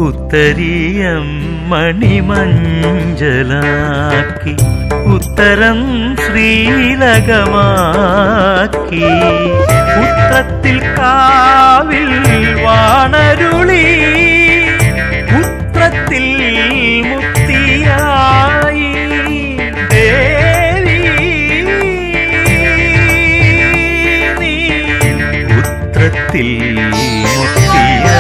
ഉത്തരീയം മണിമഞ്ചലാക്കി ഉത്തരം ശ്രീലകമാക്കി ഉത്രത്തിൽ കാവിൽ വാണരുളി ഉത്രത്തിൽ മുക്തിയായി ദേവി നീ ഉത്രത്തിൽ മുക്തിയായി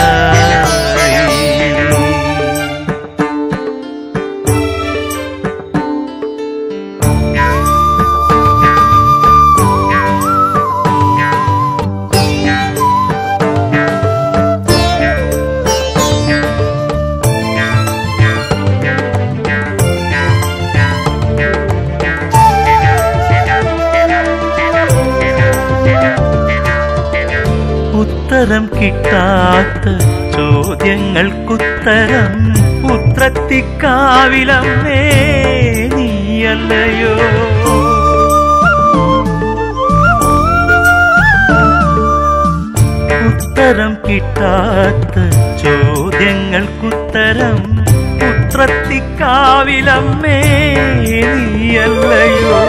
ഉത്തരം കിട്ടാത്ത ചോദ്യങ്ങൾക്കുത്തരം ഉത്രത്തിക്കാവിലമ്മേ നീയല്ലയോ ഉത്തരം കിട്ടാത്ത ചോദ്യങ്ങൾക്കുത്തരം ഉത്രത്തിക്കാവിലമ്മേ നീയല്ലയോ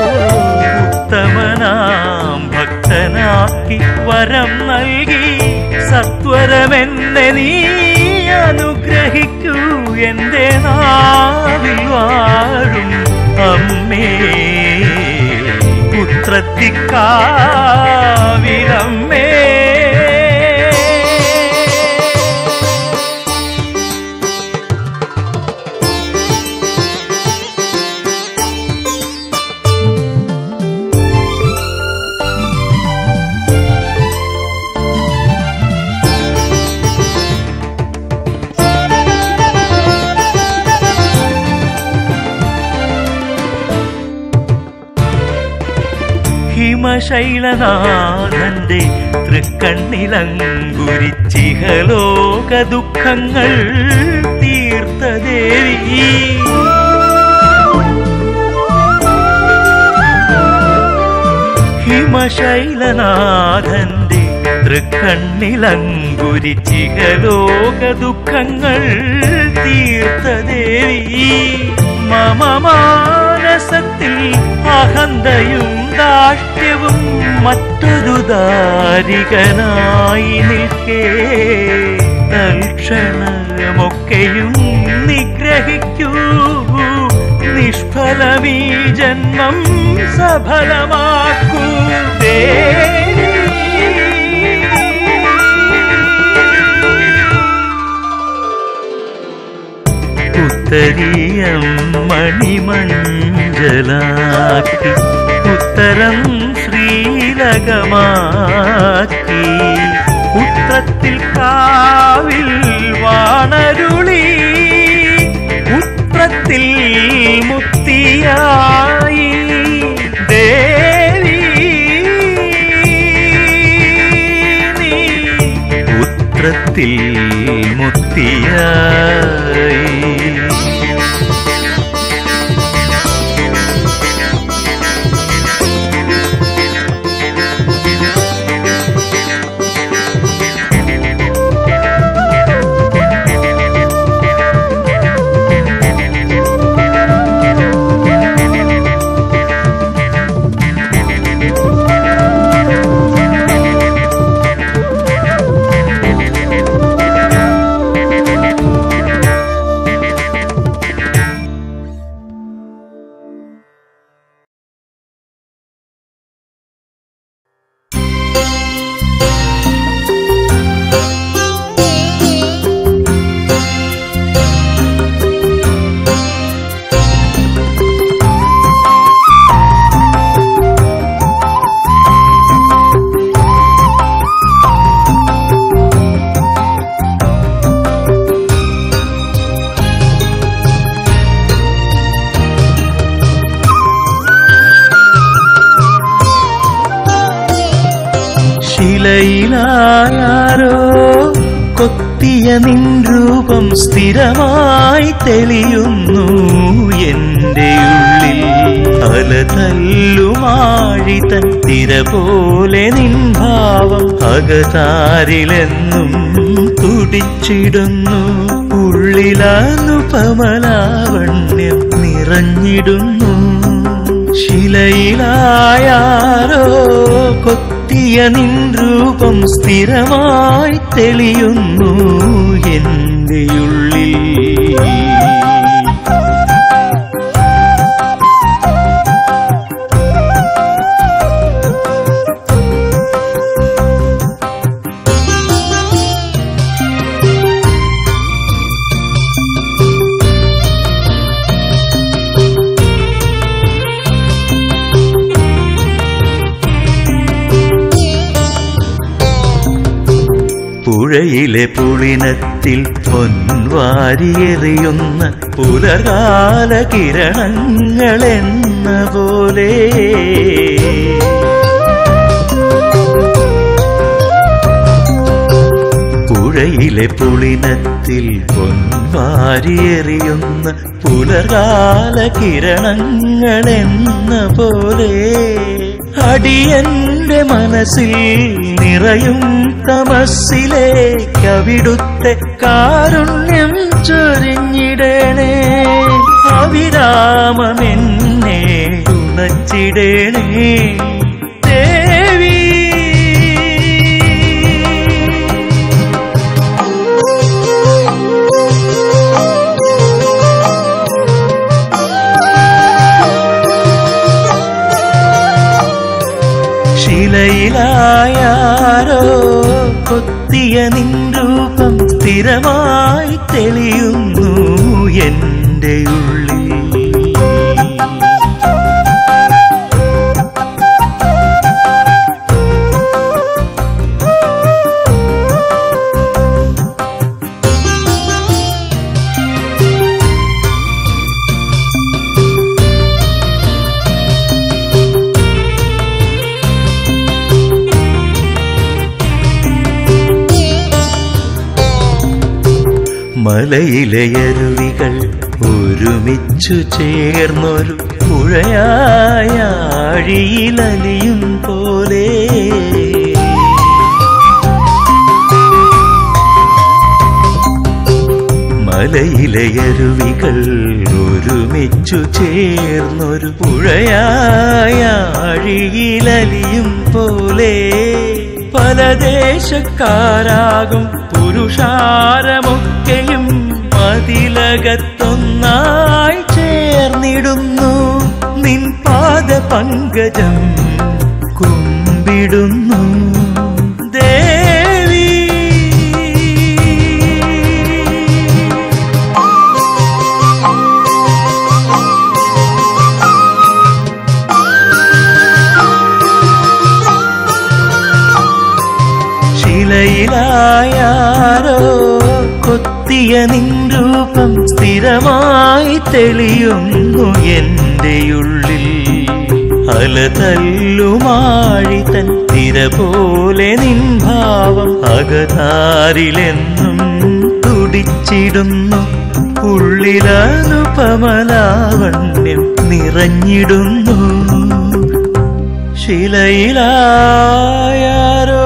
ഉത്തമനാം ഭക്തനാക്കി വരം നൽകി സത്വരമെന്നെ നീ അനുഗ്രഹിക്കൂ എന്റെ നാവിൽ വാഴും അമ്മേ പുത്രത്തിക്കാവിലമ്മേ ഹിമശൈലനാഥന്റെ തൃക്കണ്ണിലങ്കുരിച്ചിഹലോക ദുഃഖങ്ങൾ തീർത്ത ദേവി ഹിമശൈലനാഥന്റെ തൃക്കണ്ണിലങ്കുരിച്ചിഹലോക ദുഃഖങ്ങൾ തീർത്ത ദേവി മമ മാനസത്തിൽ അഹന്തയും ദാഷ്ട്യവും മറ്റൊരു ദാരികനായി നിൽക്കേ തൽക്ഷണമൊക്കെയും നിഗ്രഹിക്കൂ നിഷ്ഫലമീ ജന്മം സഫലമാക്കൂ ഉത്തരീയം മണിമഞ്ചലാക്കി ഉത്തരം ശ്രീലകമാക്കി ഉത്രത്തിൽ കാവിൽ വാണരുളി ഉത്രത്തിൽ മുക്തിയായി ദേവി നീ ഉത്രത്തിൽ മുക്തിയായി ശിലയിലാരോ കൊത്തിയ നിൻ രൂപം സ്ഥിരമായി തെളിയുന്നു എന്റെ ഉള്ളിൽ അലതല്ലുമാഴി തൻ തിര പോലെ നിൻ ഭാവം അകതാരിലെന്നും തുടിച്ചിടുന്നു ഉള്ള ഉള്ളിലാനുപമലാവണ്യം നിറഞ്ഞിടുന്നു ശിലയിലായാരോ കൊത്തിയ നിൻ രൂപം സ്ഥിരമായി തെളിയുന്നു എന്റെ ഉള്ളിൽ പുഴയിലെ പുളിനത്തിൽ പൊൻവാരിയെറിയുന്ന പുലകാല കിരണങ്ങളെന്ന പോലെ പുഴയിലെ പുളിനത്തിൽ പൊൻവാരിയെറിയുന്ന പുലകാല കിരണങ്ങളെന്ന പോലെ അടിയന്റെ മനസ്സിൽ നിറയും തമസ്സിലെ കവിടുത്തെ കാരുണ്യം ചൊരിഞ്ഞിടണേ അവിരാമമെന്നെ തുണച്ചിടണേ ദേവി ശിലയിലായാരോ കൊത്തിയ നിൻ രൂപം സ്ഥിരമായി തെളിയുന്നു എന്റെ ഉള്ളിൽ മലയിലെ അരുവികൾ ഒരുമിച്ചു ചേർന്നൊരു പുഴയായ ആഴിയിലലിയും പോലെ മലയിലെ അരുവികൾ ഒരുമിച്ചു ചേർന്നൊരു പുഴയായ ആഴിയിലലിയും പോലെ പല ദേശക്കാരാകും പുരുഷാരമൊക്കെയും മതിലകത്തൊന്നായി ചേർന്നിടുന്നു നിൻ പാദ പങ്കജം കുമ്പിടുന്നു ദേവി ശിലയിലായാരോ കൊത്തിയ നിൻ രൂപം സ്ഥിരമായി തെളിയുന്നു എന്റെ ഉള്ളിൽ അലതല്ലുമാഴി തൻ തിര പോലെ നിൻ ഭാവം അകതാരിലെന്നും തുടിച്ചിടുന്നു ഉള്ളിലനുപമലാവണ്യം നിറഞ്ഞിടുന്നു ശിലയിലായാരോ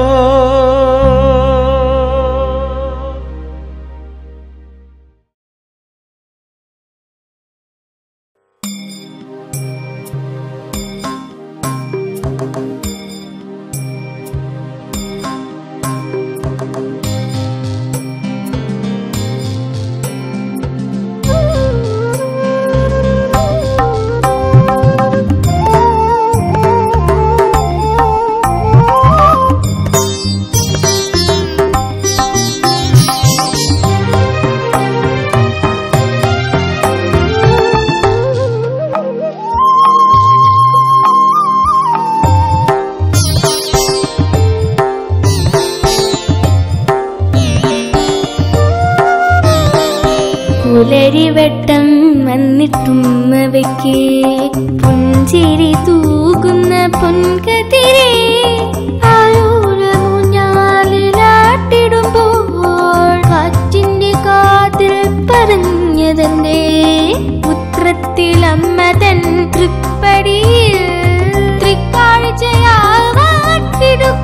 പുലരിവട്ടം വന്നിട്ടും അവയ്ക്ക് പുഞ്ചിരി തൂകുന്ന പൊൻകതിരെ ആയോരൂഞ്ഞാലിലാട്ടിടുമ്പോൾ കാറ്റിന്റെ കാതിൽ പറഞ്ഞതെന്റെ പുത്രത്തിലമ്മതൻ തൃപ്പടിയിൽ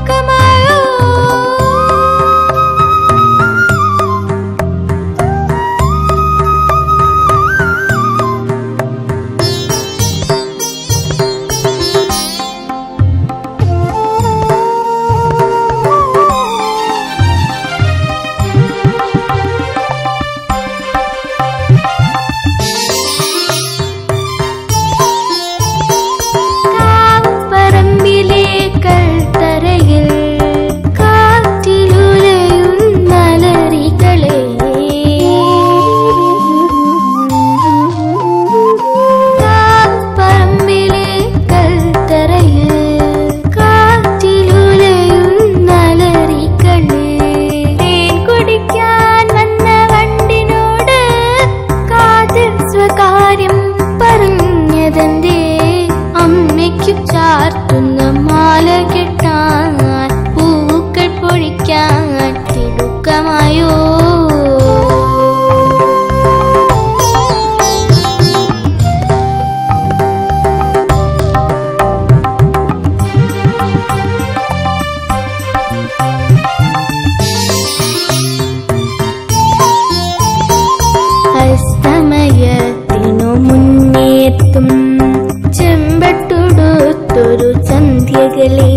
തൃക്കാഴ്ചയാവാട്ടിടുക്കമായോ പൂക്കളോടൊരു സന്ധ്യകളെ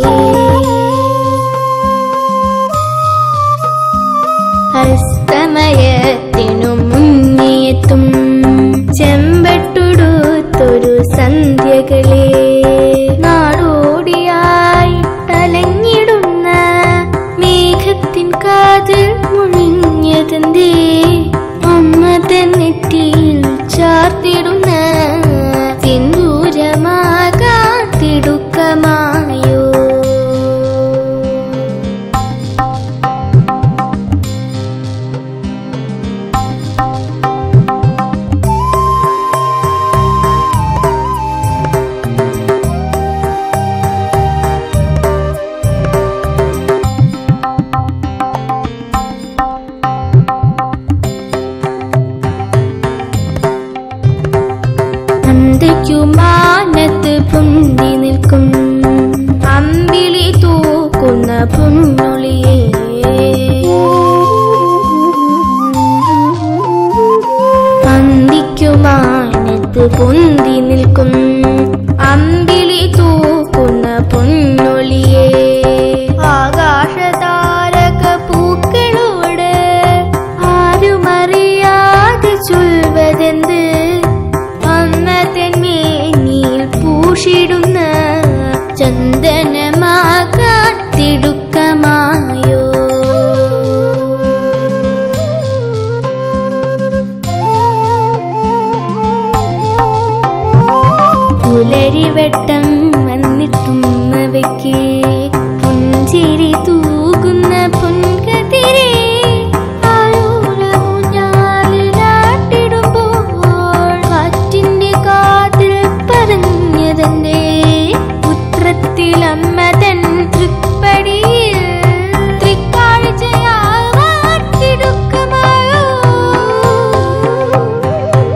അസ്തമയത്തിനു മുന്നേത്തും ചെമ്പട്ടുടുത്തൊരു സന്ധ്യകളെ നാടോടിയായി തലഞ്ഞിടുന്ന മേഘത്തിൻ കാതിൽ മുഴിഞ്ഞതെന്തേ അമ്മ തെന്നെറ്റിയിൽ ചാർത്തിടുന്ന സിന്ദൂരമാകാത്തിടുക്കമായോ അന്തയ്ക്കുമാനത്ത് പൊന്തി നിൽക്കും അമ്പിളി തൂക്കുന്ന പൊന്നൊളിയേ അന്തിക്കുമാനത്ത് പൊന്തി നിൽക്കും അമ്പിളി തൂക്കുന്ന പൊന്നൊളിയേ ആകാശതാരക പൂക്കളോട് ആരുമറിയാതെ ചൊൽവതെന്ത് അന്നതന്മേനിൽ പൂഷിടുന്ന ചന്ദനമാകാത്തിടുക്കമായോ പുലരിവട്ടം വന്നിട്ടും അവയ്ക്ക് പുഞ്ചിരി തൂകുന്ന പൊൻകതിരെ ആയൂരമുഞ്ഞാലിലാട്ടിടുമ്പോൾ കാറ്റിന്റെ കാതിൽ പറഞ്ഞതെന്റെ പുത്രത്തിലമ്മതൻ തൃപ്പടിയിൽ തൃക്കാഴ്ചയാവാട്ടിടുക്കമായോ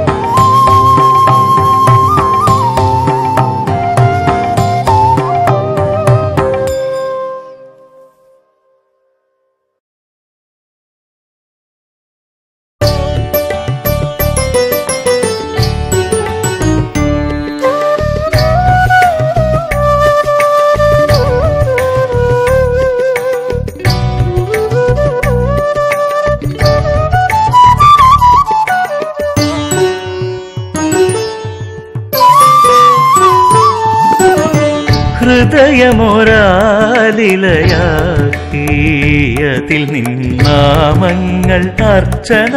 ഹൃദയമൊരാലിലയാക്കിയതിൽ നിന്നാമങ്ങൾ അർച്ചന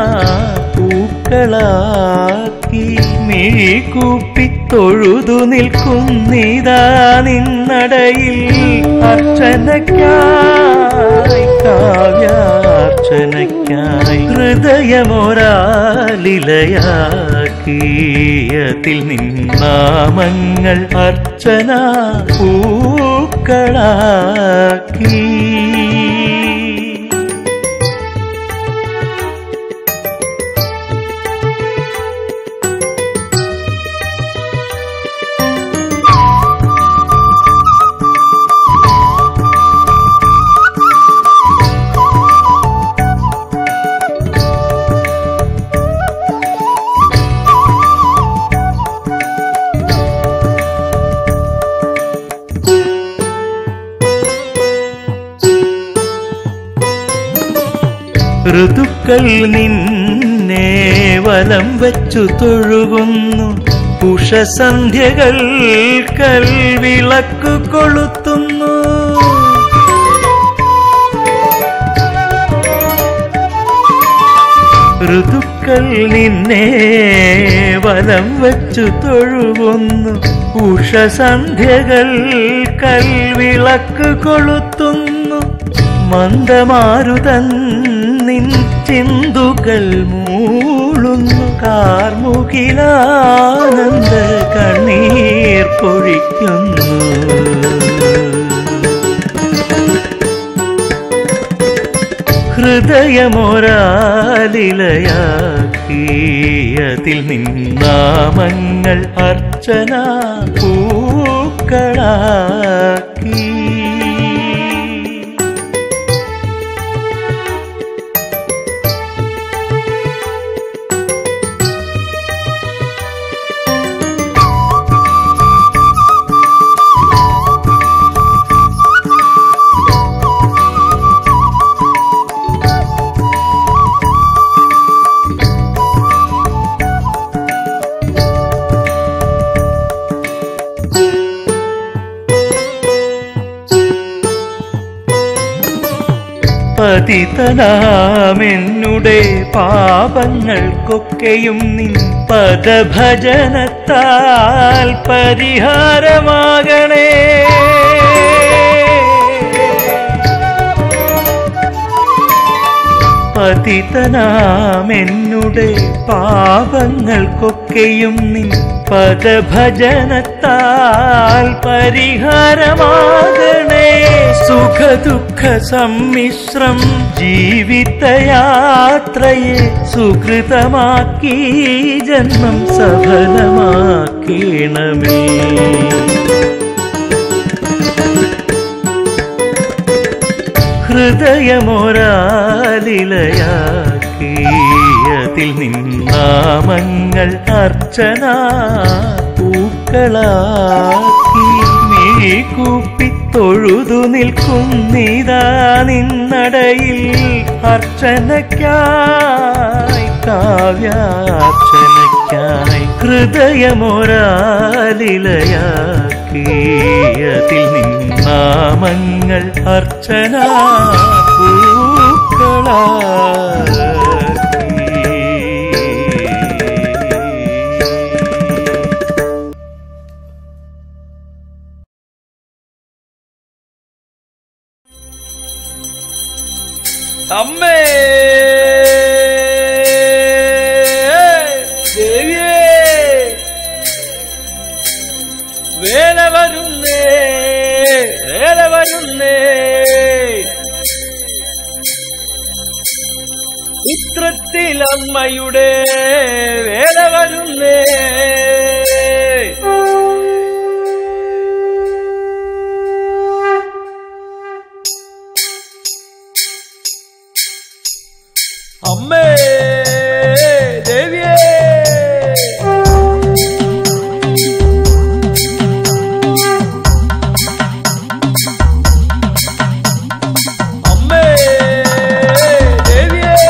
പൂക്കളാക്കി മിഴികൂപ്പി തൊഴുതു നിൽക്കും നീതാ നിന്നടയിൽ അർച്ചനയ്ക്കായി കാവ്യാർച്ചനയ്ക്കായി ഹൃദയമൊരാലിലയാക്കിയതിൽ നിന്നാമങ്ങൾ അർച്ചന പൂക്കളാക്കി ഋതുക്കൾ നിന്നെ വലം വച്ചു തൊഴുകുന്നു ഉഷസന്ധ്യകൾ കൽവിളക്കു കൊളുത്തുന്നു ഋതുക്കൾ നിന്നെ വലം വച്ചു തൊഴുകുന്നു ഉഷസന്ധ്യകൾ കൽവിളക്ക് കൊളുത്തുന്നു മന്ദമാരുതൻ നിൻ ചിന്തുകൾ മൂളുന്നു കാർമുകിലാനന്ദ കണ്ണീർ പൊഴിക്കുന്നു ഹൃദയമൊരാലിലയാക്കിയതിൽ നിന്നാമങ്ങൾ അർച്ചന പൂക്കളാക്കി പതിതനാമെന്നുടെ പാപങ്ങൾക്കൊക്കെയും നിൻ പദഭജനത്താൽ പരിഹാരമാകണേ പതിതനാമെന്നുടെ പാപങ്ങൾക്കൊക്കെയും നിൻ പദഭജനത്താൽ പരിഹാരമാകണേ സുഖദുഃഖ സമ്മിശ്രം ജീവിതയാത്രയെ സുഹൃതമാക്കി ജന്മം സഫലമാക്കണമേ ഹൃദയമൊരാലിലയാക്കി അതിൽ നിന്നാമങ്ങൾ അർച്ചന പൂക്കളാക്കി മിഴികൂപ്പി തൊഴുതു നിൽക്കുന്നിതാ നിന്നടയിൽ അർച്ചനയ്ക്കായി കാവ്യാർച്ചനയ്ക്കായി ഹൃദയമൊരാലിലയാക്കി അതിൽ നിന്നാമങ്ങൾ അർച്ചന പൂക്കളാക്കി അമ്മേ ദേവിയേ വേല വരുന്നേ വേല വരുന്നേ ചിത്രത്തിൽ അമ്മയുടെ വേല വരുന്നേ അമ്മേ ദേവിയേ അമ്മേ ദേവിയേ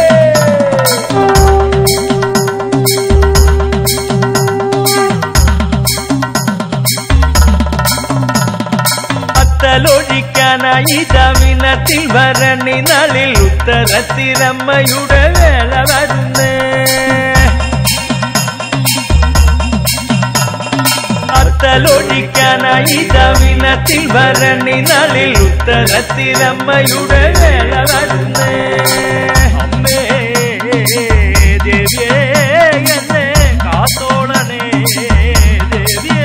അത്തലൊഴിക്കാനായി ജമിനത്തിൽ ഭരണി നാളിൽ ഉത്തരത്തിരമ്മയുടെ വേല വരുന്നേ അത്തലൊഴിക്കാനായി ജമിനത്തിൽ ഭരണി നാളിൽ ഉത്തരത്തിരമ്മയുടെ വേല വരുന്നേ അമ്മേ ദേവിയേ എന്നെ കാത്തോളണേ ദേവിയേ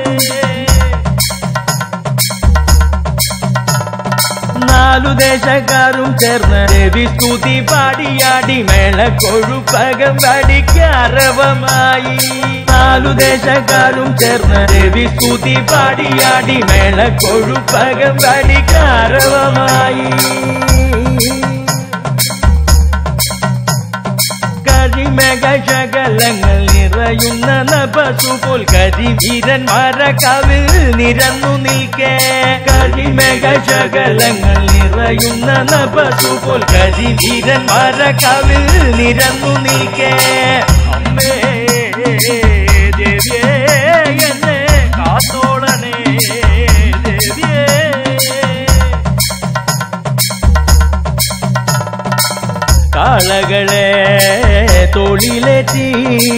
നാലു ദേശക്കാരും ചേർന്ന് രവി സ്തുതി പാടിയാടി മേള കൊഴുപ്പകം വടിക്കാരവമായി നാലു ദേശക്കാരും ചേർന്ന് രവി സ്തുതി പാടിയാടി മേള കൊഴുപ്പകം വടിക്കാരവമായി കരിമേഘശകലങ്ങൾ നിറയുന്ന നഭസുപോൽ കരിവീരന്മാരെ കവിൽ നിരന്നു നിൽക്കേ കരിമേഘശകലങ്ങൾ നിറയുന്ന നഭസുപോൽ കരിവീരന്മാരെ കവിൽ നിരന്നു നിൽക്കേ അമ്മേ ദേവിയേ എന്നെ കാത്തോളണേ ദേവിയേ കാളകളെ തൊഴിലേറ്റി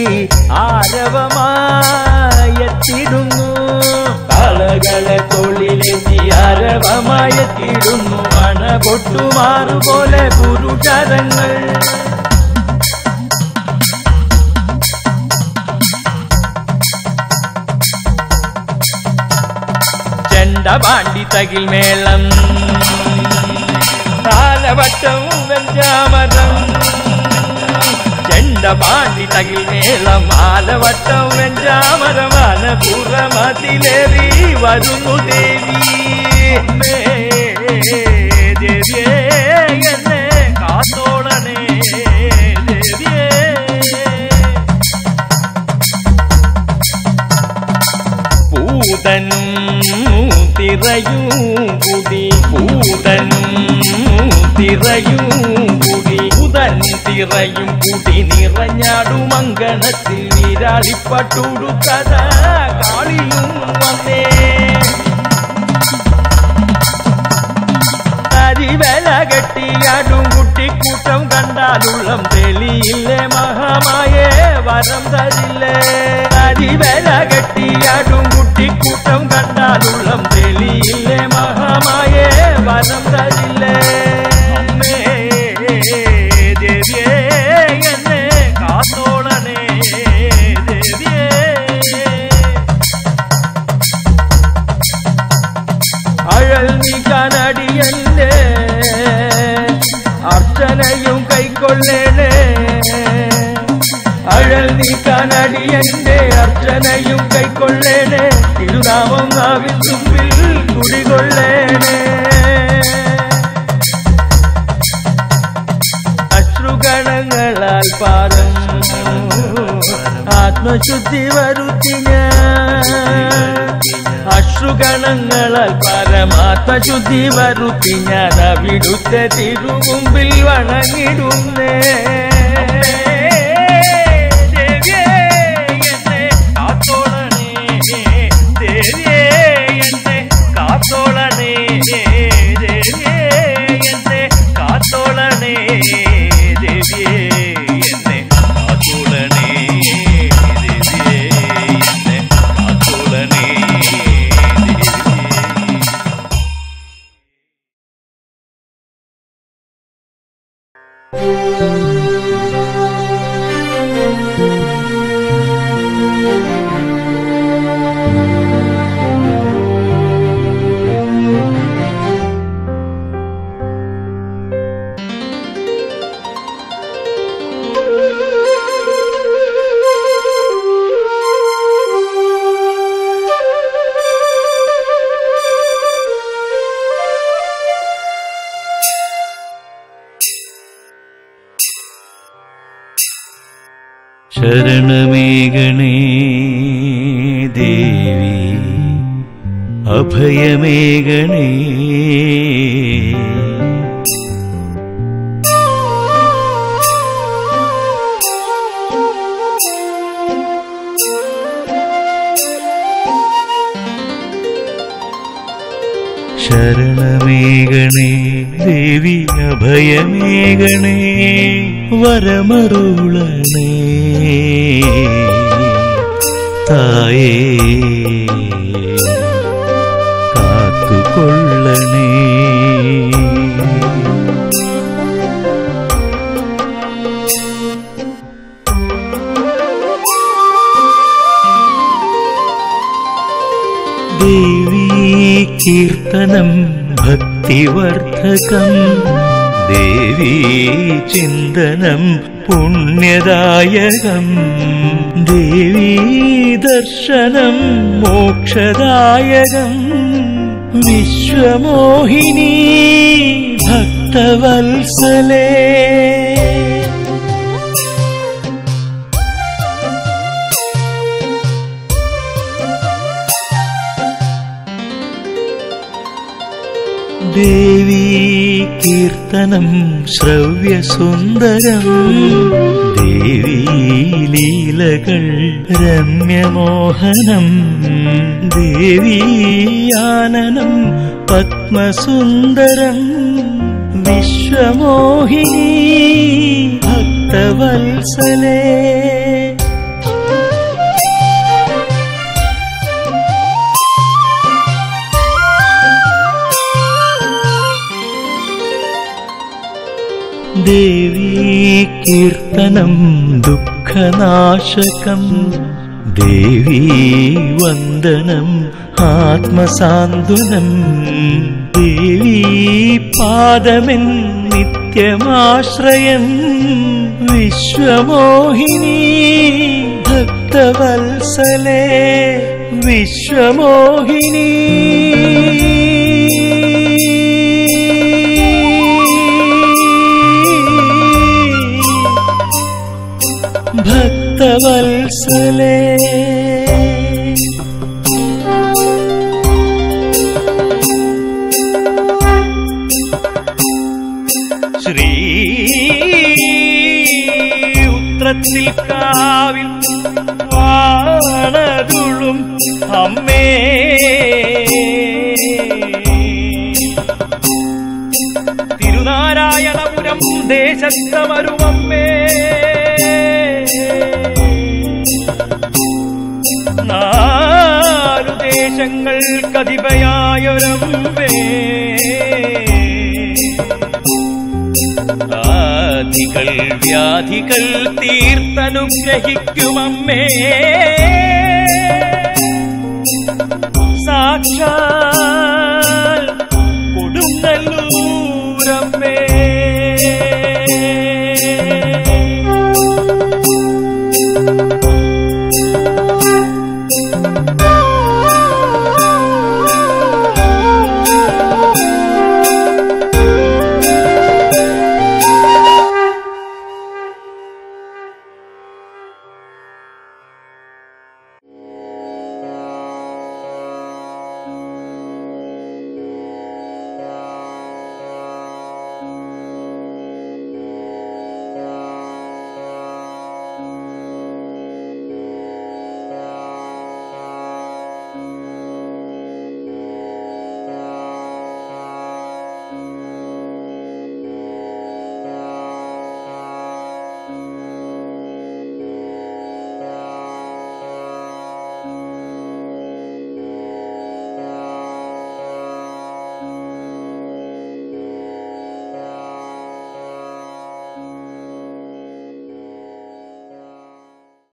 ആരവമായെത്തിടുന്നു കാളകളെ തൊഴിലേറ്റി ആരവമായെത്തിടുന്നു മണ പൊട്ടുമാറുപോലെ പുരുഷരങ്ങൾ ചെണ്ട പാണ്ടി തകിൽ മേളം താലവട്ടം വെഞ്ചാമരം ചെണ്ട പാണ്ടി തകിൽ മേളം ആലവട്ടം വെഞ്ചാമരമാല പുറമതിലേറി വരുന്നു ദേവി അമ്മേ, ദേവിയേ എന്നെ കാത്തോളണേ ദേവിയേ പൂതനും തിറയും കുടി പൂതനും തിറയും കുടി പുതൻ തിറയും കുടി നിറഞ്ഞാടും അങ്കണത്തിൽ നീരാളിപ്പട്ടുടുത്തത കാളിയും വന്നേ അരിവേല കെട്ടിയാടും കുട്ടിക്കൂട്ടം കണ്ടാലുള്ളം തെളിയില്ലേ മഹാമായേ വരം തരില്ലേ അരിവേല കെട്ടിയാടും കുട്ടിക്കൂട്ടം കണ്ടാലുള്ളം തെളിയില്ലേ മഹാമായേ വരം തരില്ലേ അമ്മേ ദേവിയേ എന്നെ കാത്തോളണേ ദേവിയേ അഴൽ നീക്കാനടിയന്റെ അർച്ചനയും കൈക്കൊള്ളേണേ അഴൽ നീക്കാനടിയന്റെ അർച്ചനയും കൈക്കൊള്ളേണേ തിരുനാമം നാവിൻ തുമ്പിൽ കുടികൊള്ളേണേ അശ്രുഗണങ്ങളാൽ പാദം ആത്മശുദ്ധി വരുത്തി ഞാൻ അശ്രുഗണങ്ങളാൽ പരമാത്മശുദ്ധി വരുത്തി ഞാൻ അവിടുത്തെ തിരുമുമ്പിൽ വണങ്ങിടുന്നേ ദേവിയേ, എന്നെ കാത്തോളണേ. ദേവിയേ, എന്നെ കാത്തോളണേ. ദേവിയേ, എന്നെ കാത്തോളണേ. ദേവിയേ, എന്നെ കാത്തോളണേ. ദേവിയേ, എന്നെ കാത്തോളണേ. ദേവിയേ. ശരണമേകണേ ദേവി അഭയമേകണേ ശരണമേകണേ ദേവി അഭയമേകണേ വരമരുളണേ തായേ കാത്തുകൊള്ളണേ ദേവീ കീർത്തനം ഭക്തിവർദ്ധകം ദേവീ ചിന്തനം പുണ്യദായകം ദേവീ ദർശനം മോക്ഷദായകം വിശ്വമോഹിനി ഭക്തവത്സലേ ദേവീ കീർത്തനം ശ്രവ്യസുന്ദരം ദേവീ ലീലകൾ രമ്യമോഹനം ദേവീ ആനനം പത്മസുന്ദരം വിശ്വമോഹിനി ഭക്തവത്സലേ ദേവീ കീർത്തനം ദുഃഖനാശകം ദേവീ വന്ദനം ആത്മസാന്ത്വനം ദേവീ പാദമെൻ നിത്യമാശ്രയം വിശ്വമോഹിനി ഭക്തവത്സലേ വിശ്വമോഹിനി ഭക്തവത്സലേ ശ്രീ ഉത്രത്തിൽ കാവിൽ വാണരുളും അമ്മേ ദേശം ദേശത്തമരുവമ്മേ നാലു ദേശങ്ങൾക്കതിപയായൊരമ്പേ ആദികൾ വ്യാധികൾ തീർത്തനുഗ്രഹിക്കുമമ്മേ സാക്ഷാ